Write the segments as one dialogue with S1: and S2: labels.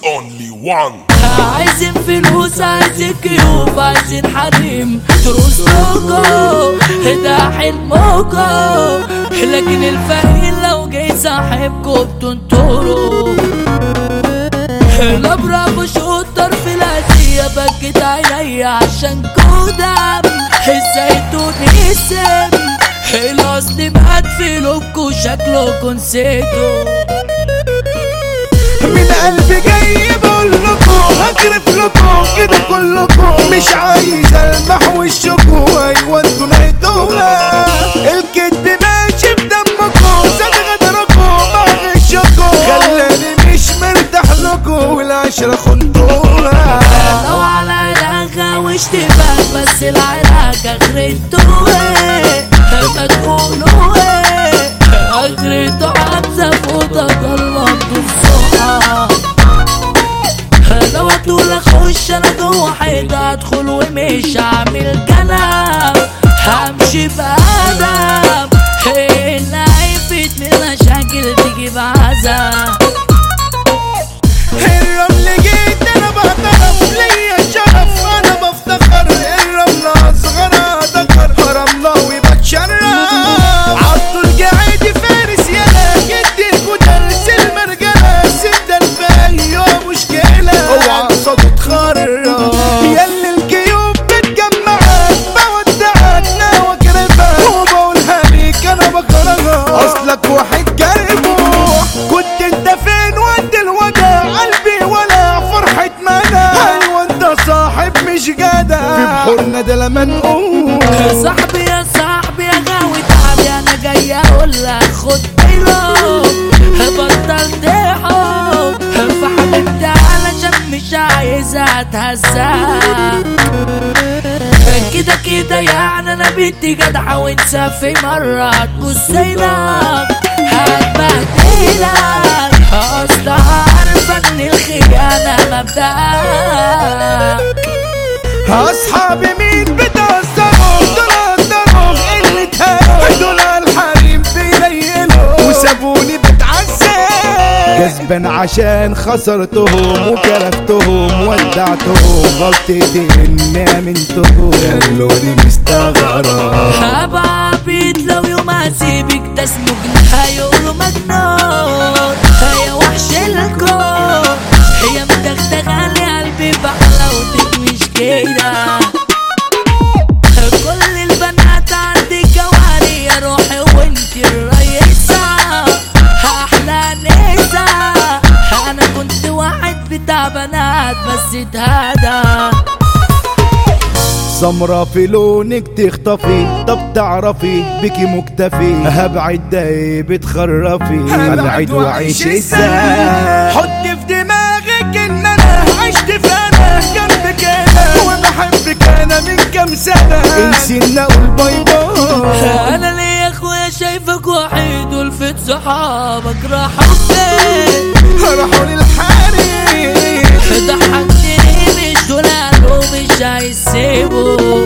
S1: only one
S2: عايزين فلوس عايزين كيوب عايزين حريم تروس لوكو ده حلمكو لكن الفقير لو جاي صاحبكو بتنطروا لا برافو شوتر في الأسية بكت عيني عشان كودم الزيتون اسم الأصل مات في لوكو شكلكو نسيتو
S3: من قلبي جاي بقول لكم هجرف لكم كده كلكم مش عايز المح وشكم ايوه انتوا نهيتوها الكدب ماشي بدمكم زاد غدركم مع غشكم خلاني مش مرتاح لكم والعشرة خنتوها
S2: لو على علاقة واشتباه بس العلاقة اخرته ايه ما تقولوا ايه اخرته حبسة فوضى ضلمته بسرعة لو هتقول اخش انا جوه حيطة ادخل ومش هعمل كلام همشي بأدب اللي هيفيد من مشاكل تجيب عذاب
S3: الرمل جيت انا بعترف ليا شرف انا بفتخر الرمل اصغر ذكر رملاوي بتشرف عبد القاعد فارس يلا جدك ودرس المرجله سد الفاي مشكله اوعى صوت تخرج يلي الجيوب بتجمعك بودعك ناوى كرفك وبقولها ليك انا بكرهك اصلك واحد جربوح كنت انت فين وانت الوداع قلبي ولا فرحة مدى ايوه انت صاحب مش جدع في بحورنا ده لما نقول
S2: صاحبي يا صاحبي يا غاوي تعبي انا جاي اقول لك خد بالك بطل تحب فحبيبتي علشان مش عايزة اتهزق كده كده يعني انا بنتي جدعة وانسى في مرة تبص لك هتبهدلك اصلها عارفة ان الخيانة مبدأك
S3: اصحابي مين بتهزروا دول قدروا اللي تهروا دول الحريم بيليلوا وسابوني بتعذب كسبان عشان خسرتهم وكرفتهم ودعتهم غلطتي اني امنتهم خلوني مستغرب
S2: هبقى عبيد لو يوم هسيبك ده اسمه جنيه هيقولوا مجنون هي وحش الكون هي مدغدغة لي قلبي بحلاوتك مش كده كل البنات عندي جواري يا روحي وانتي الرئيسة احلى نسا انا كنت واحد بتاع بنات بس اتهدى
S3: سمرة في لونك تخطفي طب تعرفي بكي مكتفي هبعد داي بتخرفي هبعد واعيش ازاي حط في دماغك ان انا عشت في انا جنبك انا وبحبك انا من كام سنة انسي اقول باي باي
S2: انا ليه يا اخويا شايفك وحيد ولفت صحابك راحوا فين
S3: راحوا للحريم
S2: ضحكتني مش دول قالوا مش هيسيبوا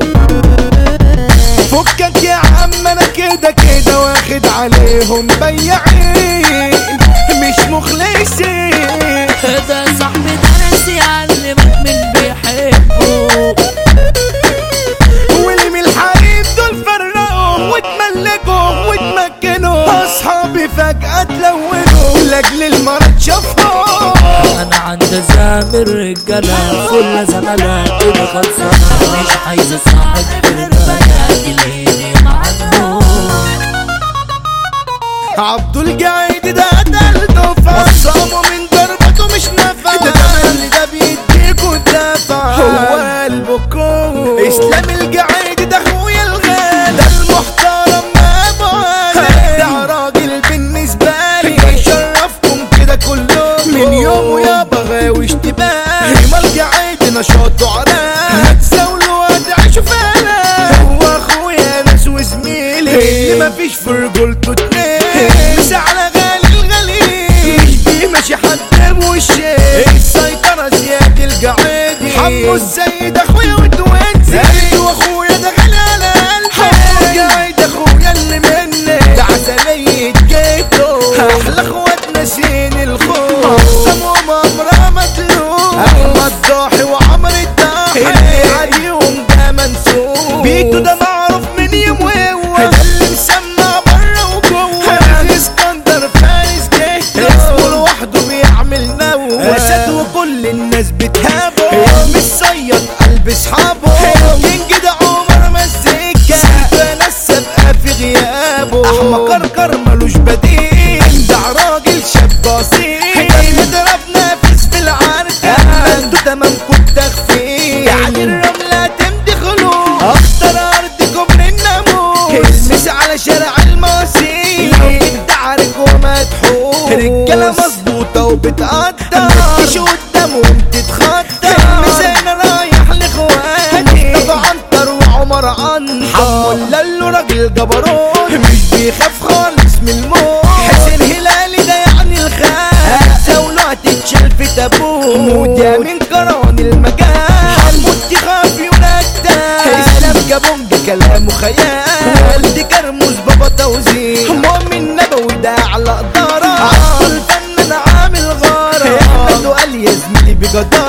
S3: فكك يا عم انا كده كده واخد عليهم بياعين مش مخلصين
S2: ده صاحبي درس يعلمك من بيحبه
S3: واللي من الحريم دول فرقوا واتملكوا واتمكنوا اصحابي فجأة تلونوا لاجل المرض شافوا
S2: انا عند زامر رجاله كل زملاء كده خلصانه مش عايز صاحب بالبنات اللي معنون
S3: عبد القاعد ده قتلته فصامه من ضربته مش نفع ده اللي ده بيديك ودافع هو قلبكم اسلام القاعد ده اخويا الغالي ده المحترم ما ابو ده راجل بالنسبه لي يشرفكم كده كلكم من يومه يا بغاوي اشتباه ما القاعد نشاطه عراق هتساولوا هتعيشوا فانا هو اخويا ناس وزميلي اللي مفيش في رجولته اتنين مش على غالي الغالي مش دي ماشي حد بوشي السيطرة زياد القعادي حمو السيد اخويا وتوينزي واخويا ده غالي على قلبي حمو القايد اخويا اللي مني ده عسلية جيته احلى اخوات ناسين الخوف سموهم امرها مطلوب وكل الناس بتهابه مش صياد قلب اصحابه كينج ده عمر مسكة سلطان السابقة في غيابه احمى كركر ملوش بديل ده راجل شاب اصيل يضرب نافس في العركة انتوا تمامكم تخفيل يعني الرملة تمضي خلوق اخطر ارضكم للناموس المس على شارع المواسير لو انت عارك ومدحوس رجالة مظبوطة وبتقدر متجيش قدامهم تتخطى الميزان رايح لاخواني مصطفى عنتر وعمر عنتر حمو اللالو راجل جبروت مش بيخاف خالص من الموت حسين هلالي ده يعني الخال زولة تتشال في تابوت وده من كران المجال حموتي خاف يونكتا اسلام جابونج كلامه خيال والدي كرموز بابا توزيع مؤمن نبوي ده على قدارة عصر الفنان عامل غارة احمد وقال يا زميلي بجدارة